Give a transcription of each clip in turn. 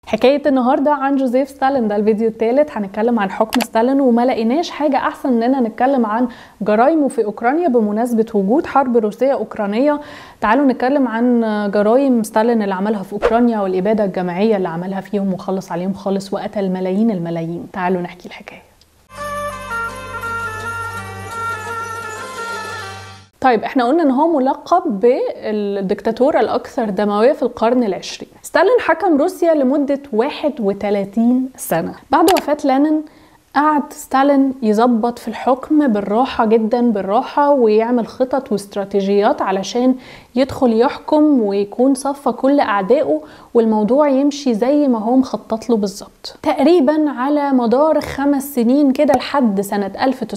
حكاية النهاردة عن جوزيف ستالين ده الفيديو الثالث هنتكلم عن حكم ستالين وما لقيناش حاجة أحسن إننا نتكلم عن جرايمه في أوكرانيا بمناسبة وجود حرب روسية أوكرانية تعالوا نتكلم عن جرايم ستالين اللي عملها في أوكرانيا والإبادة الجماعية اللي عملها فيهم وخلص عليهم خالص وقتل ملايين الملايين تعالوا نحكي الحكاية طيب احنا قلنا ان هو ملقب بالدكتاتورة الاكثر دموية في القرن العشرين ستالين حكم روسيا لمدة 31 سنة بعد وفاة لينين قعد ستالين يظبط في الحكم بالراحة جدا بالراحة ويعمل خطط واستراتيجيات علشان يدخل يحكم ويكون صفى كل أعدائه والموضوع يمشي زي ما هو مخطط له بالظبط تقريبا على مدار خمس سنين كده لحد سنة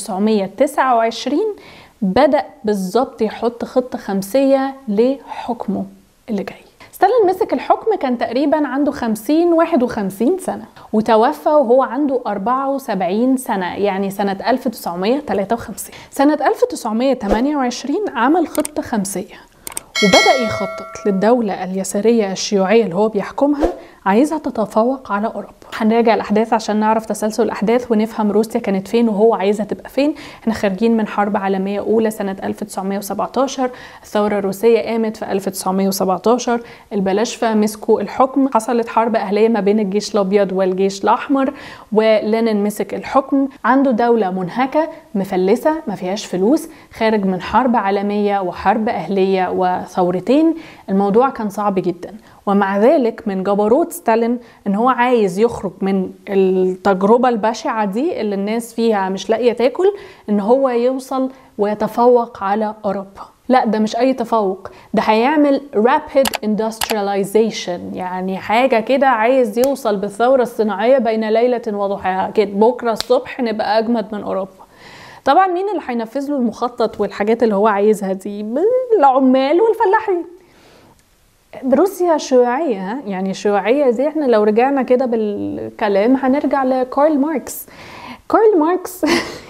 1929 بدأ بالظبط يحط خطة خمسية لحكمه اللي جاي ستالين مسك الحكم كان تقريبا عنده 50 51 سنة وتوفى وهو عنده 74 سنة يعني سنة 1953 سنة 1928 عمل خطة خمسية وبدأ يخطط للدولة اليسارية الشيوعية اللي هو بيحكمها عايزها تتفوق على اوروبا هنراجع الاحداث عشان نعرف تسلسل الاحداث ونفهم روسيا كانت فين وهو عايزها تبقى فين احنا خارجين من حرب عالميه اولى سنه 1917 الثوره الروسيه قامت في 1917 البلاشفه مسكوا الحكم حصلت حرب اهليه ما بين الجيش الابيض والجيش الاحمر ولينين مسك الحكم عنده دوله منهكه مفلسه ما فيهاش فلوس خارج من حرب عالميه وحرب اهليه وثورتين الموضوع كان صعب جدا ومع ذلك من جبروت ستالين ان هو عايز يخرج من التجربة البشعة دي اللي الناس فيها مش لاقية تاكل ان هو يوصل ويتفوق على اوروبا لا ده مش اي تفوق ده هيعمل rapid industrialization يعني حاجة كده عايز يوصل بالثورة الصناعية بين ليلة وضحاها كده بكرة الصبح نبقى اجمد من اوروبا طبعا مين اللي هينفذ له المخطط والحاجات اللي هو عايزها دي العمال والفلاحين روسيا شيوعية يعني شيوعية دي احنا لو رجعنا كده بالكلام هنرجع لكارل ماركس كارل ماركس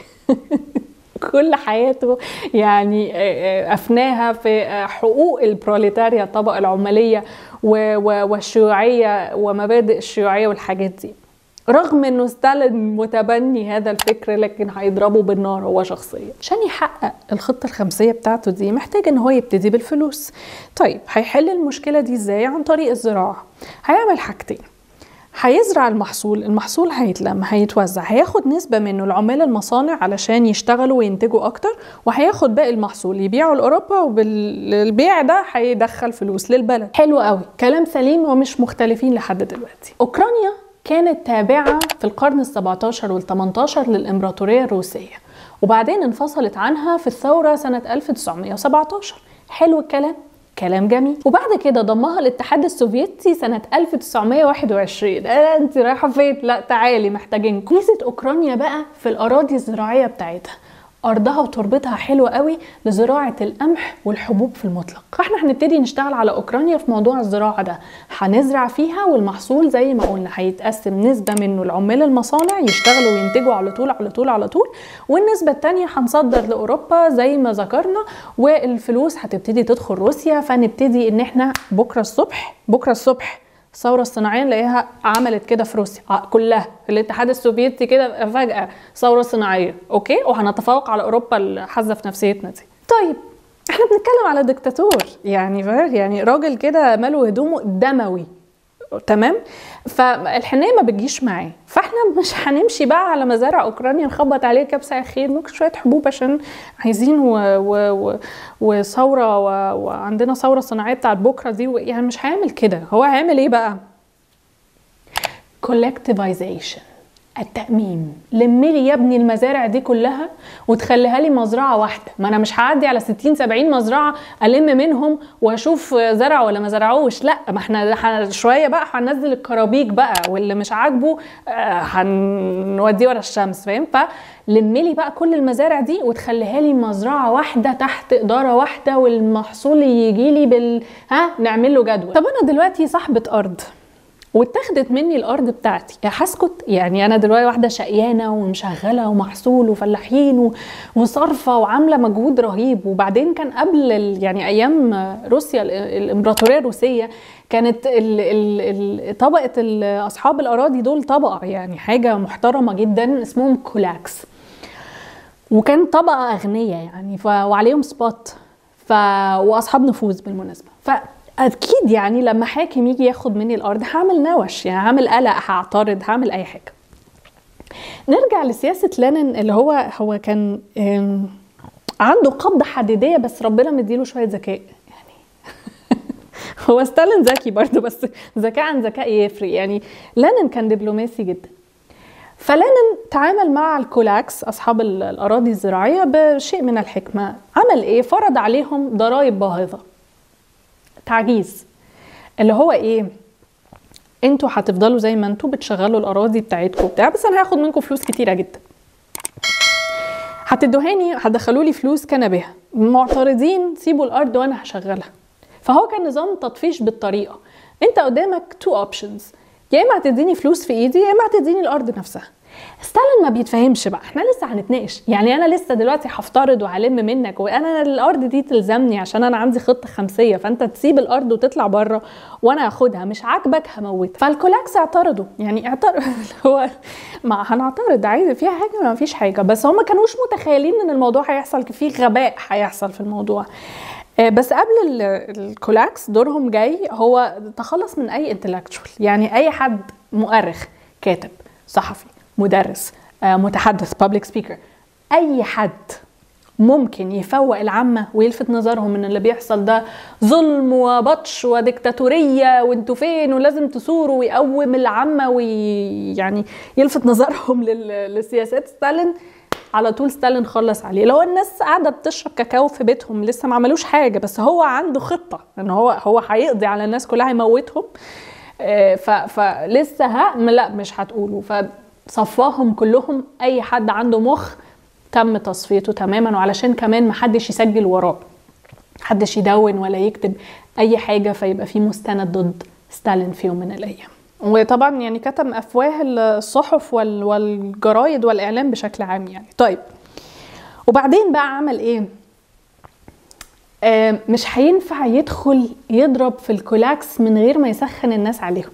كل حياته يعني افناها في حقوق البروليتاريا الطبقة العمالية والشيوعية ومبادئ الشيوعية والحاجات دي رغم انه ستالين متبني هذا الفكر لكن هيضربه بالنار هو شخصيا عشان يحقق الخطه الخمسيه بتاعته دي محتاج ان هو يبتدي بالفلوس طيب هيحل المشكله دي ازاي عن طريق الزراعه هيعمل حاجتين هيزرع المحصول المحصول هيتلم هيتوزع هياخد نسبة منه لعمال المصانع علشان يشتغلوا وينتجوا أكتر وهياخد باقي المحصول يبيعه لأوروبا وبالبيع ده هيدخل فلوس للبلد حلو قوي كلام سليم ومش مختلفين لحد دلوقتي أوكرانيا كانت تابعة في القرن ال17 وال18 للإمبراطورية الروسية وبعدين انفصلت عنها في الثورة سنة 1917 حلو الكلام كلام جميل وبعد كده ضمها الاتحاد السوفيتي سنة 1921 آه انت رايحة فين؟ لا تعالي محتاجينكم ميزة اوكرانيا بقى في الاراضي الزراعية بتاعتها ارضها وتربتها حلوه قوي لزراعه القمح والحبوب في المطلق فاحنا هنبتدي نشتغل على اوكرانيا في موضوع الزراعه ده هنزرع فيها والمحصول زي ما قلنا هيتقسم نسبه منه لعمال المصانع يشتغلوا وينتجوا على طول على طول على طول والنسبه الثانيه هنصدر لاوروبا زي ما ذكرنا والفلوس هتبتدي تدخل روسيا فنبتدي ان احنا بكره الصبح بكره الصبح الثوره الصناعيه نلاقيها عملت كده في روسيا كلها في الاتحاد السوفيتي كده فجاه ثوره صناعيه اوكي وهنتفوق على اوروبا اللي حاسه في نفسيتنا دي طيب احنا بنتكلم على دكتاتور يعني يعني راجل كده ماله هدومه دموي تمام فالحنيه ما بتجيش معاه فاحنا مش هنمشي بقى على مزارع اوكرانيا نخبط عليه كبسه يا خير ممكن شويه حبوب عشان عايزين و... و... و... وثوره و... وعندنا ثوره صناعيه بتاعت بكره دي و... يعني مش هيعمل كده هو هيعمل ايه بقى collectivization التأميم لمي لي يا ابني المزارع دي كلها وتخليها لي مزرعة واحدة ما أنا مش هعدي على 60 70 مزرعة ألم منهم وأشوف زرع ولا ما زرعوش لا ما احنا شوية بقى هننزل الكرابيك بقى واللي مش عاجبه هنوديه ورا الشمس فاهم فلمي لي بقى كل المزارع دي وتخليها لي مزرعة واحدة تحت إدارة واحدة والمحصول يجي لي بال ها نعمل له جدول طب أنا دلوقتي صاحبة أرض واتاخدت مني الارض بتاعتي هسكت يعني انا دلوقتي واحده شقيانه ومشغله ومحصول وفلاحين و- وصارفه وعامله مجهود رهيب وبعدين كان قبل ال- يعني ايام روسيا ال- الامبراطوريه الروسيه كانت ال ال ال طبقه ال- اصحاب الاراضي دول طبقه يعني حاجه محترمه جدا اسمهم كولاكس وكان طبقه اغنياء يعني ف... وعليهم سبوت ف... واصحاب نفوذ بالمناسبه فاكيد يعني لما حاكم يجي ياخد مني الارض هعمل نوش يعني هعمل قلق هعترض هعمل اي حاجه نرجع لسياسه لينين اللي هو هو كان آم، عنده قبضه حديديه بس ربنا مديله شويه ذكاء هو ستالين ذكي برضه بس ذكاء عن ذكاء يفرق يعني لينين كان دبلوماسي جدا فلينين تعامل مع الكولاكس اصحاب ال- الاراضي الزراعيه بشيء من الحكمه عمل ايه فرض عليهم ضرائب باهظه تعجيز اللي هو ايه انتوا هتفضلوا زي ما انتوا بتشغلوا الاراضي بتاعتكم بتاع بس انا هاخد منكم فلوس كتيره جدا هتدوهاني هتدخلوا لي فلوس كان بها معترضين سيبوا الارض وانا هشغلها فهو كان نظام تطفيش بالطريقه انت قدامك تو اوبشنز يا اما هتديني فلوس في ايدي يا اما هتديني الارض نفسها ستالين ما بيتفهمش بقى احنا لسه هنتناقش يعني انا لسه دلوقتي هفترض وهلم منك وانا الارض دي تلزمني عشان انا عندي خطه خمسيه فانت تسيب الارض وتطلع بره وانا هاخدها مش عاجبك هموتك فالكولاكس اعترضوا يعني اعترض هو ما هنعترض عادي فيها حاجه ما فيش حاجه بس هم ما كانوش متخيلين ان الموضوع هيحصل فيه غباء هيحصل في الموضوع آه، بس قبل ال- الكولاكس دورهم جاي هو تخلص من اي انتلكتشوال يعني اي حد مؤرخ كاتب صحفي مدرس آه، متحدث بابليك سبيكر اي حد ممكن يفوق العامة ويلفت نظرهم ان اللي بيحصل ده ظلم وبطش وديكتاتورية وانتوا فين ولازم تثوروا ويقوم العامة ويعني يلفت نظرهم لل- لسياسات ستالين على طول ستالين خلص عليه لو الناس قاعدة بتشرب كاكاو في بيتهم لسه ما عملوش حاجة بس هو عنده خطة ان هو هو هيقضي على الناس كلها يموتهم آه، ف- فلسه ها لا مش هتقولوا فصفاهم كلهم اي حد عنده مخ تم تصفيته تماما وعلشان كمان محدش يسجل وراه محدش يدون ولا يكتب اي حاجه فيبقى في مستند ضد ستالين في يوم من الايام وطبعا يعني كتم افواه الصحف وال- والجرايد والاعلام بشكل عام يعني طيب وبعدين بقى عمل ايه آه مش هينفع يدخل يضرب في الكولاكس من غير ما يسخن الناس عليهم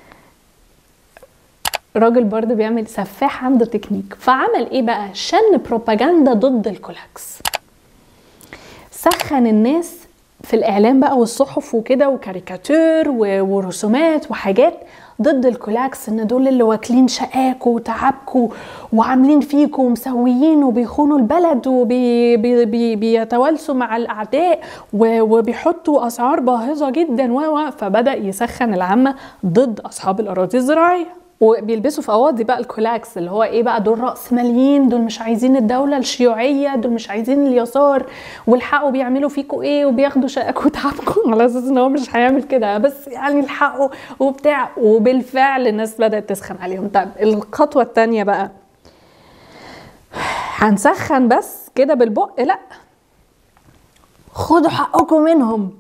راجل برضه بيعمل سفاح عنده تكنيك فعمل ايه بقى شن بروباجندا ضد الكولاكس سخن الناس في الاعلام بقى والصحف وكده وكاريكاتير و- ورسومات وحاجات ضد الكولاكس ان دول اللي واكلين شقاكوا وتعبكوا وعاملين فيكوا ومسويين وبيخونوا البلد وبيتوالسوا مع الاعداء و- وبيحطوا اسعار باهظه جدا و و- فبدا يسخن العامه ضد اصحاب الاراضي الزراعيه وبيلبسوا في قواضي بقى الكولاكس اللي هو ايه بقى دول رأسماليين دول مش عايزين الدولة الشيوعية دول مش عايزين اليسار والحقوا بيعملوا فيكوا ايه وبياخدوا شقاكوا وتعبكم على اساس ان هو مش هيعمل كده بس يعني الحقوا وبتاع وبالفعل الناس بدأت تسخن عليهم طب الخطوة التانية بقى هنسخن بس كده بالبق لا خدوا حقكم منهم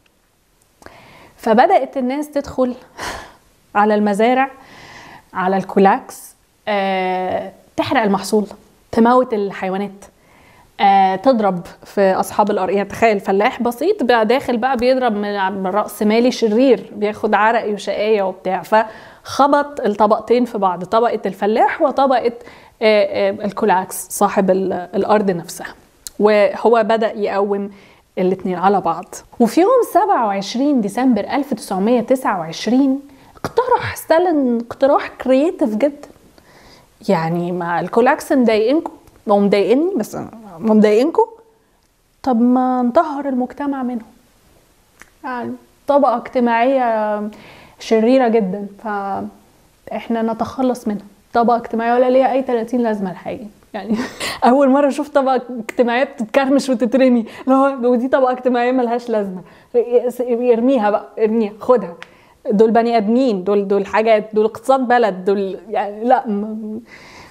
فبدأت الناس تدخل على المزارع على الكولاكس آه، تحرق المحصول تموت الحيوانات آه، تضرب في اصحاب الارض يعني تخيل فلاح بسيط بقى داخل بقى بيضرب من من راس مالي شرير بياخد عرق وشقايه وبتاع فخبط الطبقتين في بعض طبقه الفلاح وطبقه آه، آه، الكولاكس صاحب ال- الارض نفسها وهو بدا يقوم الاثنين على بعض وفي يوم 27 ديسمبر 1929 اقترح ستالين اقتراح كرييتيف جدا يعني مع الكولاكس مضايقينكم او مضايقني بس ما مضايقينكم طب ما نطهر المجتمع منهم يعني طبقة اجتماعية شريرة جدا فاحنا نتخلص منها طبقة اجتماعية ولا ليها أي 30 لازمة الحقيقة يعني أول مرة أشوف طبقة اجتماعية بتتكرمش وتترمي اللي هو ودي طبقة اجتماعية ملهاش لازمة ارميها بقى ارميها خدها دول بني آدمين دول دول حاجات دول اقتصاد بلد دول يعني لا م-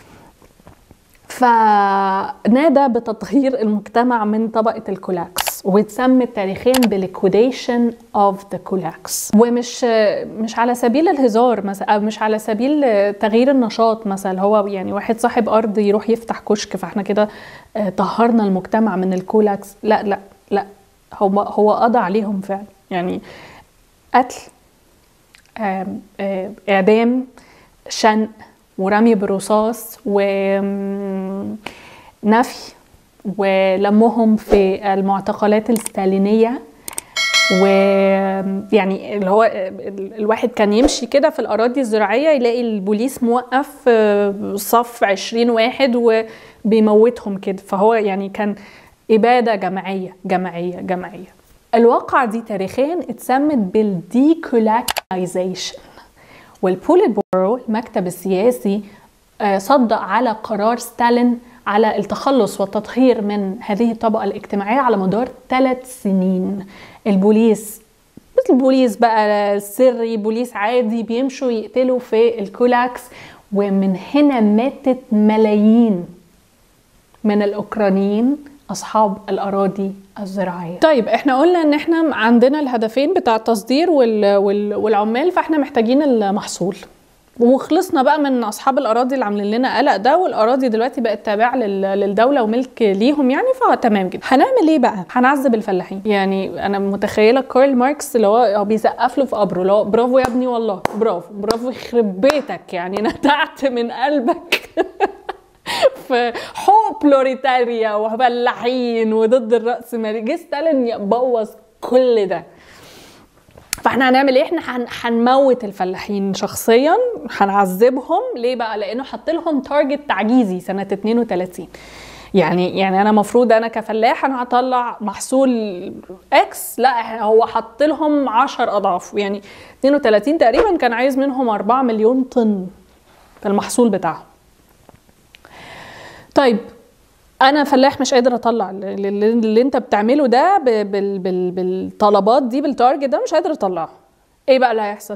فنادى بتطهير المجتمع من طبقة الكولاكس واتسمت تاريخيا بليكويديشن اوف ذا كولاكس ومش مش على سبيل الهزار مثلا أو مش على سبيل تغيير النشاط مثلا هو يعني واحد صاحب ارض يروح يفتح كشك فاحنا كده آه، طهرنا المجتمع من الكولاكس لا لا لا هو هو قضى عليهم فعلا يعني قتل آم، آه، اعدام شنق ورمي بالرصاص ونفي ولمهم في المعتقلات الستالينيه ويعني اللي هو ال- الواحد كان يمشي كده في الأراضي الزراعية يلاقي البوليس موقف آه، صف 20 واحد وبيموتهم كده فهو يعني كان إبادة جماعية جماعية جماعية الواقعة دي تاريخيا اتسمت بالديكولاكايزيشن والبوليت بورو المكتب السياسي آه، صدق على قرار ستالين على التخلص والتطهير من هذه الطبقة الاجتماعية على مدار ثلاث سنين البوليس مثل البوليس بقى السري بوليس عادي بيمشوا يقتلوا في الكولاكس ومن هنا ماتت ملايين من الاوكرانيين اصحاب الاراضي الزراعيه طيب احنا قلنا ان احنا عندنا الهدفين بتاع التصدير وال... وال... والعمال فاحنا محتاجين المحصول وخلصنا بقى من اصحاب الاراضي اللي عاملين لنا قلق ده والاراضي دلوقتي بقت تابعه لل... للدوله وملك ليهم يعني فتمام جدا هنعمل ايه بقى هنعذب الفلاحين يعني انا متخيله كارل ماركس اللي هو هو بيسقف له في قبره اللي هو برافو يا ابني والله برافو برافو يخرب بيتك يعني ندعت من قلبك في حقوق بلوريتاريا وفلاحين وضد الرأسمالية جه ستالين يبوظ كل ده فاحنا هنعمل ايه احنا هن- هنموت الفلاحين شخصيا هنعذبهم ليه بقى لانه حط لهم تارجت تعجيزي سنه 32 يعني يعني انا مفروض انا كفلاح انا هطلع محصول اكس لا إحنا- هو حط لهم 10 اضعاف يعني 32 تقريبا كان عايز منهم 4 مليون طن في المحصول بتاعهم طيب انا فلاح مش قادر اطلع اللي, اللي- اللي انت بتعمله ده ب- بال بال بالطلبات دي بالتارجت ده مش قادر اطلعه ايه بقى اللي هيحصل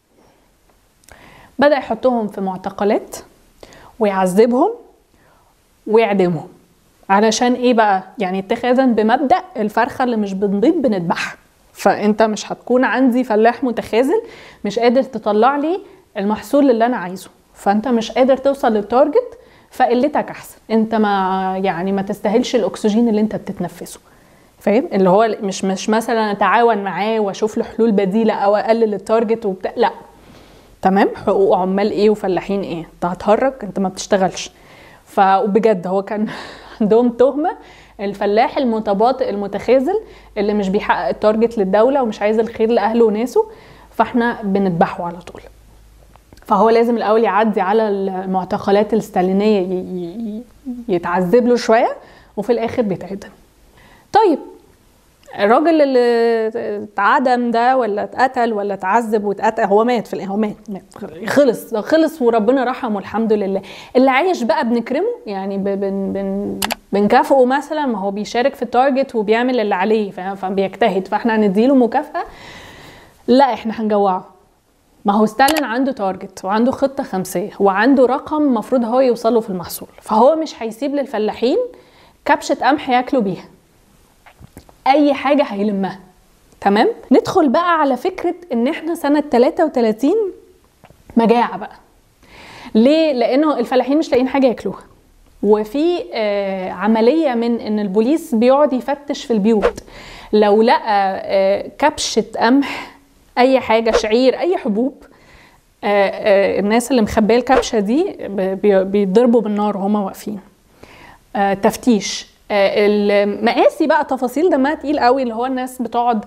بدا يحطهم في معتقلات ويعذبهم ويعدمهم علشان ايه بقى يعني اتخاذا بمبدا الفرخه اللي مش بنبيض بنذبحها فانت مش هتكون عندي فلاح متخاذل مش قادر تطلع لي المحصول اللي انا عايزه فانت مش قادر توصل للتارجت فقلتك احسن انت ما يعني ما تستاهلش الاكسجين اللي انت بتتنفسه فاهم اللي هو مش مش مثلا اتعاون معاه واشوف له حلول بديله او اقلل التارجت وبتاع لا تمام حقوق عمال ايه وفلاحين ايه انت هتهرج انت ما بتشتغلش فبجد هو كان عندهم تهمه الفلاح المتباطئ المتخاذل اللي مش بيحقق التارجت للدوله ومش عايز الخير لاهله وناسه فاحنا بنذبحه على طول فهو لازم الاول يعدي على المعتقلات الستالينيه ي- ي- يتعذب له شويه وفي الاخر بيتعدم طيب الراجل اللي اتعدم ده ولا اتقتل ولا اتعذب واتقتل هو مات في الآخر، هو مات, مات خلص خلص وربنا رحمه الحمد لله اللي عايش بقى بنكرمه يعني ب- بن بن بنكافئه مثلا ما هو بيشارك في التارجت وبيعمل اللي عليه ف- فبيجتهد فاحنا هنديله مكافأة لا احنا هنجوعه ما هو ستالين عنده تارجت وعنده خطة خمسية وعنده رقم مفروض هو يوصله في المحصول فهو مش هيسيب للفلاحين كبشة قمح ياكلوا بيها اي حاجه هيلمها تمام ندخل بقى على فكره ان احنا سنه 33 مجاعه بقى ليه لانه الفلاحين مش لاقيين حاجه ياكلوها وفي آه عمليه من ان البوليس بيقعد يفتش في البيوت لو لقى آه كبشه قمح اي حاجه شعير اي حبوب آه آه الناس اللي مخبيه الكبشه دي بي- بيتضربوا بالنار وهما واقفين آه، تفتيش آه، المقاسي بقى تفاصيل دمها تقيل قوي اللي هو الناس بتقعد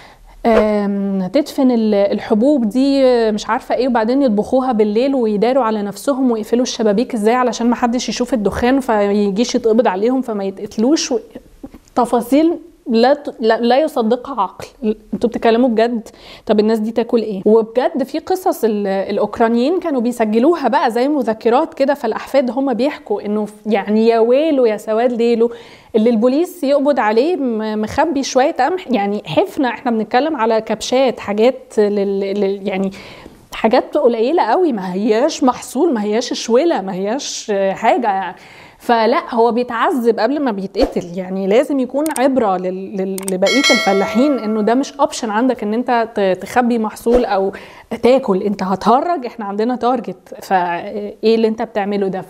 آم، تدفن ال- الحبوب دي آه، مش عارفه ايه وبعدين يطبخوها بالليل ويداروا على نفسهم ويقفلوا الشبابيك ازاي علشان ما حدش يشوف الدخان فيجيش يتقبض عليهم فما يتقتلوش و... تفاصيل لا ت- لا, لا يصدقها عقل انتوا بتتكلموا بجد طب الناس دي تاكل ايه وبجد في قصص ال- الاوكرانيين كانوا بيسجلوها بقى زي مذكرات كده فالاحفاد هم بيحكوا انه ف- يعني يا ويله يا سواد ليله اللي البوليس يقبض عليه م- مخبي شويه قمح يعني حفنه احنا بنتكلم على كبشات حاجات لل... لل... يعني حاجات قليله قوي ما هياش محصول ما هياش شويله ما هياش آه، حاجه يعني فلا هو بيتعذب قبل ما بيتقتل يعني لازم يكون عبره لل- لل- لبقيه الفلاحين انه ده مش اوبشن عندك ان انت ت- تخبي محصول او تاكل انت هتهرج احنا عندنا تارجت فايه اللي انت بتعمله ده ف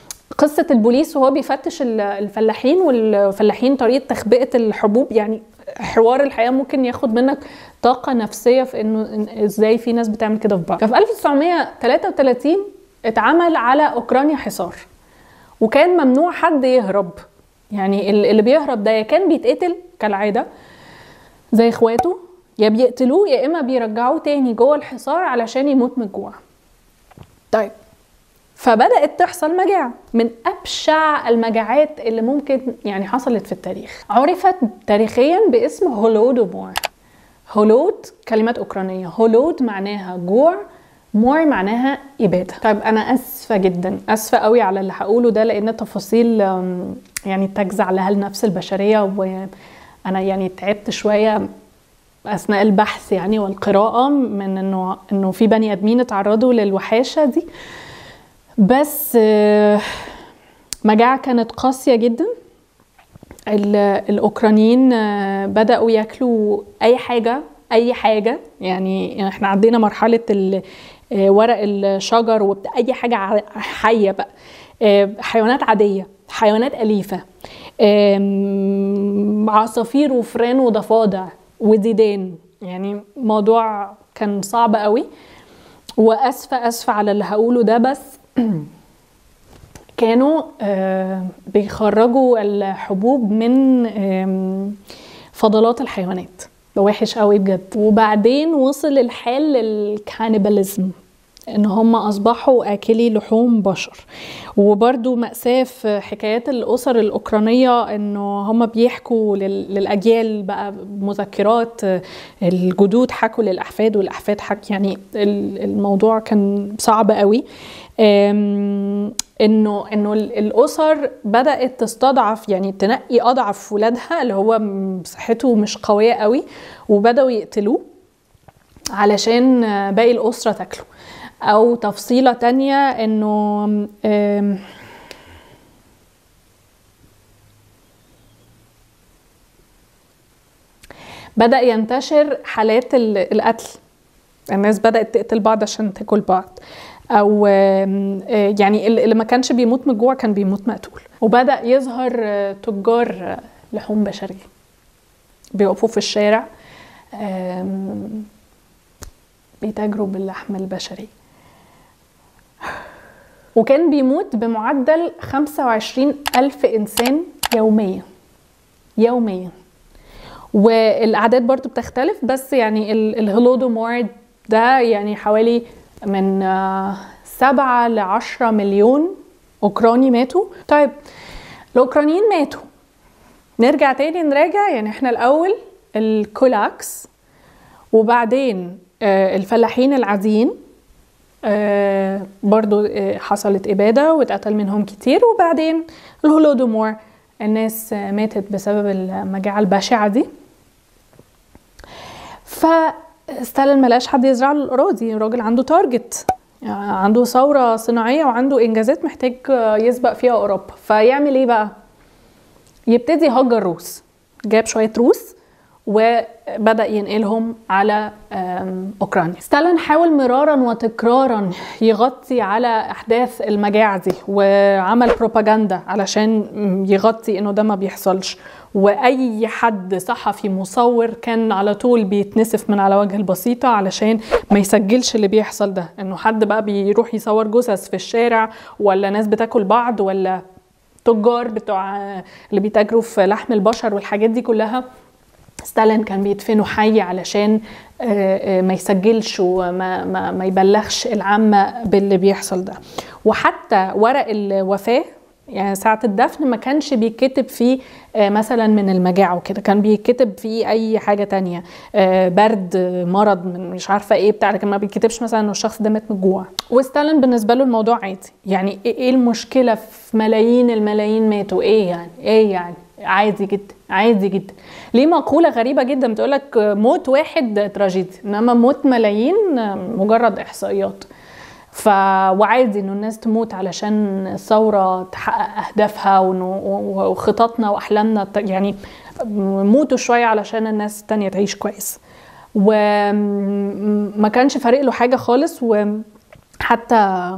قصة البوليس وهو بيفتش ال- الفلاحين والفلاحين طريقة تخبئة الحبوب يعني حوار الحقيقه ممكن ياخد منك طاقه نفسيه في انه إن- ازاي في ناس بتعمل كده في بعض ففي 1933 اتعمل على اوكرانيا حصار وكان ممنوع حد يهرب يعني ال- اللي بيهرب ده يا كان بيتقتل كالعاده زي اخواته يا بيقتلوه يا اما بيرجعوه تاني جوه الحصار علشان يموت من الجوع طيب فبدأت تحصل مجاعة من أبشع المجاعات اللي ممكن يعني حصلت في التاريخ عرفت تاريخيا باسم هولودومور هولود كلمات أوكرانية هولود معناها جوع مور معناها إبادة طيب أنا أسفة جدا أسفة قوي على اللي هقوله ده لأن تفاصيل أم، يعني تجزع لها النفس البشرية وأنا يعني تعبت شوية اثناء البحث يعني والقراءه من انه انه في بني ادمين اتعرضوا للوحاشه دي بس آه، مجاعه كانت قاسيه جدا ال- الاوكرانيين آه، بداوا ياكلوا اي حاجه اي حاجه يعني احنا عدينا مرحله ال- آه، ورق الشجر وبتاع اي حاجه ع- حيه بقى آه، حيوانات عاديه حيوانات اليفه آم، عصافير وفران وضفادع وديدان يعني موضوع كان صعب قوي واسفه اسفه على اللي هقوله ده بس كانوا آه، بيخرجوا الحبوب من آم، فضلات الحيوانات ده وحش قوي بجد وبعدين وصل الحال للكانيباليزم ان هم اصبحوا اكلي لحوم بشر وبرده مأساة في حكايات الاسر الاوكرانيه انه هم بيحكوا لل- للاجيال بقى مذكرات آه، الجدود حكوا للاحفاد والاحفاد حك يعني ال- الموضوع كان صعب قوي آم، انه انه ال- الاسر بدات تستضعف يعني تنقي اضعف ولادها اللي هو م- صحته مش قويه قوي وبداوا يقتلوه علشان آه، باقي الاسره تاكله او تفصيله تانية انه آم، بدأ ينتشر حالات ال- القتل الناس بدأت تقتل بعض عشان تاكل بعض او آم، آه، يعني ال- اللي ما كانش بيموت من الجوع كان بيموت مقتول وبدأ يظهر آه، تجار آه، لحوم بشرية بيقفوا في الشارع آم، بيتاجروا باللحم البشري وكان بيموت بمعدل 25 ألف إنسان يوميا يوميا والأعداد برضو بتختلف بس يعني ال- الهولودومور ده يعني حوالي من آه، سبعة لعشرة مليون أوكراني ماتوا طيب الأوكرانيين ماتوا نرجع تاني نراجع يعني احنا الأول الكولاكس وبعدين آه، الفلاحين العاديين آه، برضو آه، حصلت إبادة واتقتل منهم كتير وبعدين الهولودومور الناس آه، ماتت بسبب المجاعة البشعة دي فستالين ملقاش حد يزرع له الأراضي الراجل عنده تارجت يعني عنده ثورة صناعية وعنده إنجازات محتاج آه، يسبق فيها أوروبا فيعمل إيه بقى؟ يبتدي يهجر روس جاب شوية روس وبدأ ينقلهم على آم، أوكرانيا ستالين حاول مرارا وتكرارا يغطي على أحداث المجاعة دي وعمل بروباجندا علشان يغطي إنه ده ما بيحصلش وأي حد صحفي مصور كان على طول بيتنسف من على وجه البسيطة علشان ما يسجلش اللي بيحصل ده إنه حد بقى بيروح يصور جثث في الشارع ولا ناس بتاكل بعض ولا تجار بتوع اللي بيتاجروا في لحم البشر والحاجات دي كلها ستالين كان بيدفنوا حي علشان آه، آه، ما يسجلش وما ما, ما يبلغش العامة باللي بيحصل ده وحتى ورق الوفاة يعني ساعة الدفن ما كانش بيتكتب فيه آه، مثلا من المجاعة وكده كان بيتكتب فيه أي حاجة تانية آه، برد آه، مرض من مش عارفة إيه بتاع لكن ما بيتكتبش مثلا إنه الشخص ده مات من الجوع وستالين بالنسبة له الموضوع عادي يعني إيه إيه المشكلة في ملايين الملايين ماتوا إيه يعني إيه يعني عادي جدا عادي جدا ليه مقولة غريبة جدا بتقولك موت واحد تراجيدي انما موت ملايين مجرد احصائيات ف وعادي انه الناس تموت علشان الثورة تحقق اهدافها وإنه- وخططنا واحلامنا ت- يعني موتوا شوية علشان الناس التانية تعيش كويس وما كانش فارق له حاجة خالص وحتى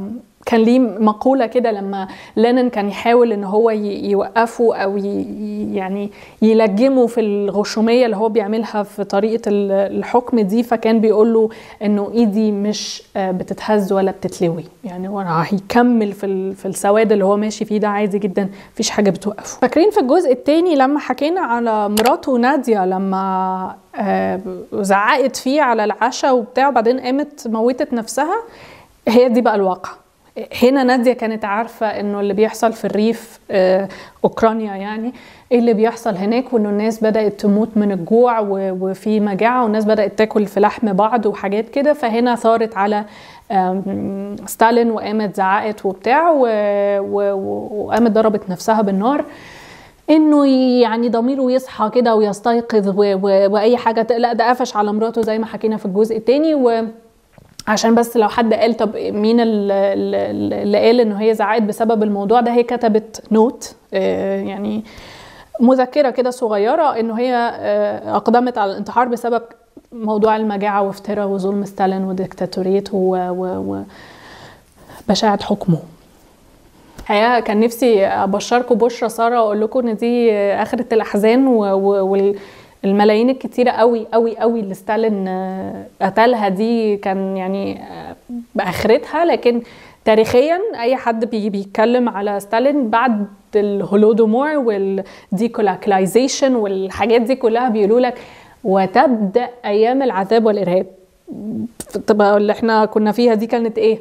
كان ليه مقولة كده لما لينين كان يحاول ان هو ي- يوقفه او ي- ي- يعني يلجمه في الغشومية اللي هو بيعملها في طريقة ال- الحكم دي فكان بيقول له انه ايدي مش آه، بتتهز ولا بتتلوي يعني هو هيكمل في ال- في السواد اللي هو ماشي فيه ده عادي جدا مفيش حاجة بتوقفه فاكرين في الجزء التاني لما حكينا على مراته نادية لما آه، زعقت فيه على العشاء وبتاع وبعدين قامت موتت نفسها هي دي بقى الواقع هنا نادية كانت عارفة انه اللي بيحصل في الريف آه، اوكرانيا يعني ايه اللي بيحصل هناك وانه الناس بدأت تموت من الجوع و- وفي مجاعة والناس بدأت تاكل في لحم بعض وحاجات كده فهنا ثارت على آم، ستالين وقامت زعقت وبتاع و- و- و- وقامت ضربت نفسها بالنار انه يعني ضميره يصحى كده ويستيقظ و... و... واي حاجه ت- لا ده قفش على مراته زي ما حكينا في الجزء الثاني و عشان بس لو حد قال طب مين ال- ال- اللي قال انه هي زعقت بسبب الموضوع ده هي كتبت نوت آه، يعني مذكره كده صغيره انه هي آه، اقدمت على الانتحار بسبب موضوع المجاعه وافتراء وظلم ستالين وديكتاتوريته و... و... وبشاعه حكمه الحقيقه كان نفسي ابشركم بشرى ساره واقول لكم ان دي اخره الاحزان و- و- والملايين الكتيره قوي قوي قوي اللي ستالين آه، قتلها دي كان يعني آه، باخرتها لكن تاريخيا اي حد بي- بيتكلم على ستالين بعد الهولودومور والديكولاكلايزيشن والحاجات دي كلها بيقولوا لك وتبدا ايام العذاب والارهاب طب اللي احنا كنا فيها دي كانت ايه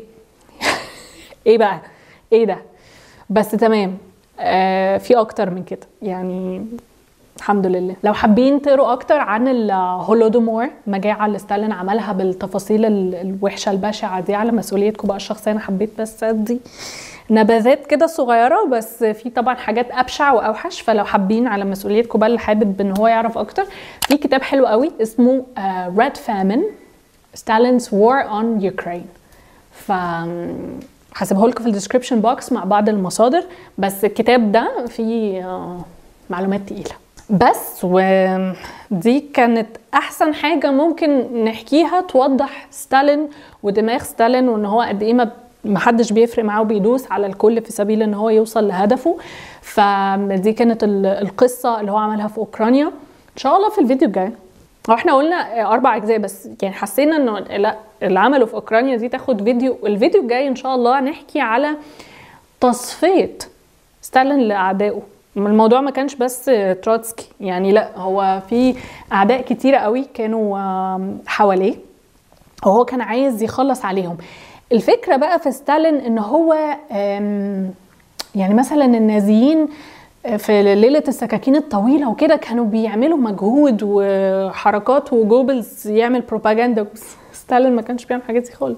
ايه بقى ايه ده بس تمام آه في اكتر من كده يعني الحمد لله لو حابين تقروا اكتر عن الهولودومور مجاعه اللي ستالين عملها بالتفاصيل ال- الوحشه البشعه دي على مسؤوليتكم بقى الشخصيه انا حبيت بس ادي نبذات كده صغيره بس في طبعا حاجات ابشع واوحش فلو حابين على مسؤوليتكم بقى اللي حابب ان هو يعرف اكتر في كتاب حلو قوي اسمه ريد فامين ستالينز وار اون يوكرين ف هسيبه لكم في الديسكربشن بوكس مع بعض المصادر بس الكتاب ده فيه آه، معلومات تقيله بس ودي كانت احسن حاجه ممكن نحكيها توضح ستالين ودماغ ستالين وان هو قد ايه ما ما حدش بيفرق معاه وبيدوس على الكل في سبيل ان هو يوصل لهدفه فدي كانت ال- القصه اللي هو عملها في اوكرانيا ان شاء الله في الفيديو الجاي هو احنا قلنا اربع اجزاء بس يعني حسينا انه لا اللي عمله في اوكرانيا دي تاخد فيديو الفيديو الجاي ان شاء الله نحكي على تصفيه ستالين لاعدائه الموضوع ما كانش بس تروتسكي يعني لا هو في اعداء كتيره قوي كانوا آم، حواليه وهو كان عايز يخلص عليهم الفكره بقى في ستالين ان هو آم، يعني مثلا النازيين في ليلة السكاكين الطويلة وكده كانوا بيعملوا مجهود وحركات وجوبلز يعمل بروباجندا بس ستالين ما كانش بيعمل حاجات دي خالص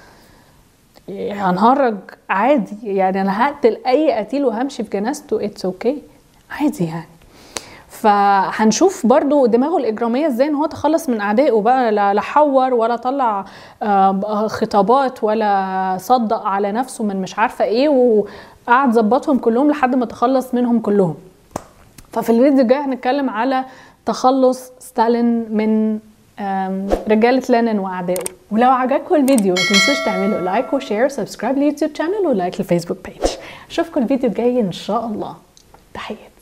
هنهرج عادي يعني انا هقتل اي قتيل وهمشي في جنازته اتس اوكي okay. عادي يعني فهنشوف برضو دماغه الإجرامية ازاي ان هو تخلص من أعدائه بقى لا لا حور ولا طلع آه، خطابات ولا صدق على نفسه من مش عارفة ايه وقعد ظبطهم كلهم لحد ما تخلص منهم كلهم ففي الفيديو الجاي هنتكلم على تخلص ستالين من آم، رجالة لينين وأعدائه ولو عجبكم الفيديو ما تنسوش تعملوا لايك وشير سبسكرايب لليوتيوب شانل ولايك للفيسبوك بيج أشوفكم الفيديو الجاي إن شاء الله تحياتي